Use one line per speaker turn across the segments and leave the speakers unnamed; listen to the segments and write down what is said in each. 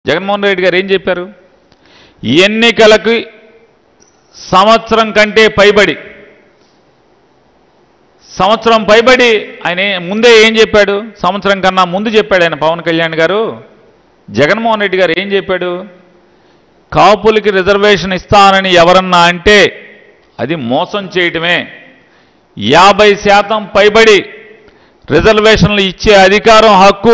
జగన్మోహన్ రెడ్డి గారు ఏం చెప్పారు ఎన్నికలకి సంవత్సరం కంటే పైబడి సంవత్సరం పైబడి ఆయన ఏ- ముందే ఏం చెప్పాడు సంవత్సరం కన్నా ముందు చెప్పాడు ఆయన పవన్ కళ్యాణ్ గారు జగన్మోహన్ రెడ్డి గారు ఏం చెప్పాడు కాపులకి రిజర్వేషన్ ఇస్తానని ఎవరన్నా అంటే అది మోసం చేయటమే యాభై శాతం పైబడి రిజర్వేషన్లు ఇచ్చే అధికారం హక్కు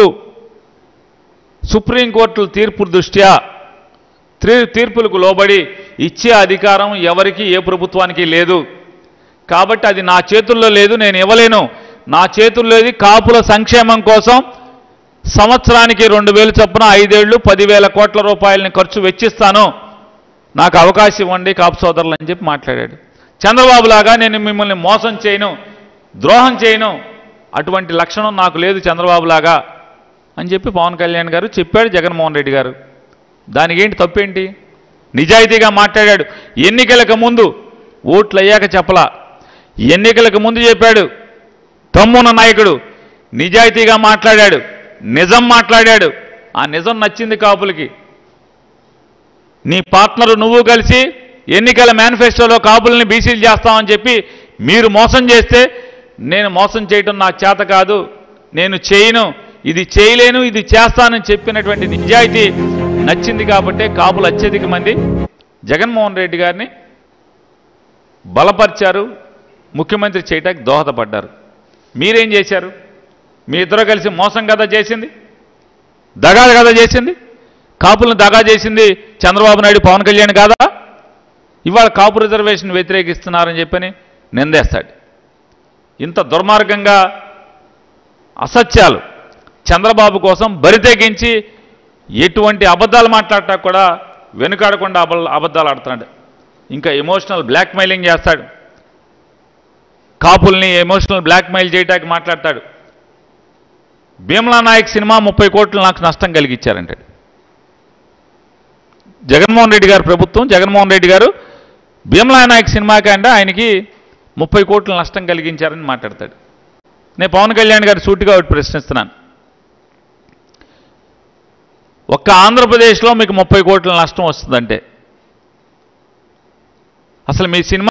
సుప్రీంకోర్టు తీర్పు దృష్ట్యా తీ- తీర్పులకు లోబడి ఇచ్చే అధికారం ఎవరికి ఏ ప్రభుత్వానికి లేదు కాబట్టి అది నా చేతుల్లో లేదు నేను ఇవ్వలేను నా చేతుల్లో ఇది కాపుల సంక్షేమం కోసం సంవత్సరానికి రెండు వేలు చొప్పున ఐదేళ్లు పదివేల కోట్ల రూపాయలని ఖర్చు వెచ్చిస్తాను నాకు అవకాశం ఇవ్వండి కాపు సోదరులు అని చెప్పి మాట్లాడాడు చంద్రబాబు లాగా నేను మిమ్మల్ని మోసం చేయను ద్రోహం చేయను అటువంటి లక్షణం నాకు లేదు చంద్రబాబు లాగా అని చెప్పి పవన్ కళ్యాణ్ గారు చెప్పాడు జగన్మోహన్ రెడ్డి గారు దానికి ఏంటి తప్పేంటి నిజాయితీగా మాట్లాడాడు ఎన్నికలకు ముందు ఓట్లు అయ్యాక చెప్పలా ఎన్నికలకు ముందు చెప్పాడు తమ్మున నాయకుడు నిజాయితీగా మాట్లాడాడు నిజం మాట్లాడాడు ఆ నిజం నచ్చింది కాపులకి నీ పార్ట్నరు నువ్వు కలిసి ఎన్నికల మేనిఫెస్టోలో కాపుల్ని బీసీలు చేస్తామని చెప్పి మీరు మోసం చేస్తే నేను మోసం చేయటం నాకు చేత కాదు నేను చేయను ఇది చేయలేను ఇది చేస్తానని చెప్పినటువంటి నిజాయితీ నచ్చింది కాబట్టే కాపులు అత్యధిక మంది జగన్మోహన్ రెడ్డి గారిని బలపరిచారు ముఖ్యమంత్రి చేయటానికి దోహదపడ్డారు మీరేం చేశారు మీ ఇద్దరు కలిసి మోసం కదా చేసింది దగా కదా చేసింది కాపులను దగా చేసింది చంద్రబాబు నాయుడు పవన్ కళ్యాణ్ కాదా ఇవాళ కాపు రిజర్వేషన్ వ్యతిరేకిస్తున్నారని చెప్పని నిందేస్తాడు ఇంత దుర్మార్గంగా అసత్యాలు చంద్రబాబు కోసం బరితెగించి ఎటువంటి అబద్ధాలు మాట్లాడటం కూడా వెనుకాడకుండా అబ అబద్ధాలు ఆడుతున్నాడు ఇంకా ఎమోషనల్ బ్లాక్మెయిలింగ్ చేస్తాడు కాపుల్ని ఎమోషనల్ బ్లాక్మెయిల్ చేయడానికి మాట్లాడతాడు భీమలా నాయక్ సినిమా ముప్పై కోట్లు నాకు నష్టం కలిగించారంటాడు జగన్మోహన్ రెడ్డి గారు ప్రభుత్వం జగన్మోహన్ రెడ్డి గారు భీమలా నాయక్ సినిమాకి అంటే ఆయనకి ముప్పై కోట్ల నష్టం కలిగించారని మాట్లాడతాడు నేను పవన్ కళ్యాణ్ గారు సూటిగా ఒకటి ప్రశ్నిస్తున్నాను ఒక్క ఆంధ్రప్రదేశ్లో మీకు ముప్పై కోట్ల నష్టం వస్తుందంటే అసలు మీ సినిమా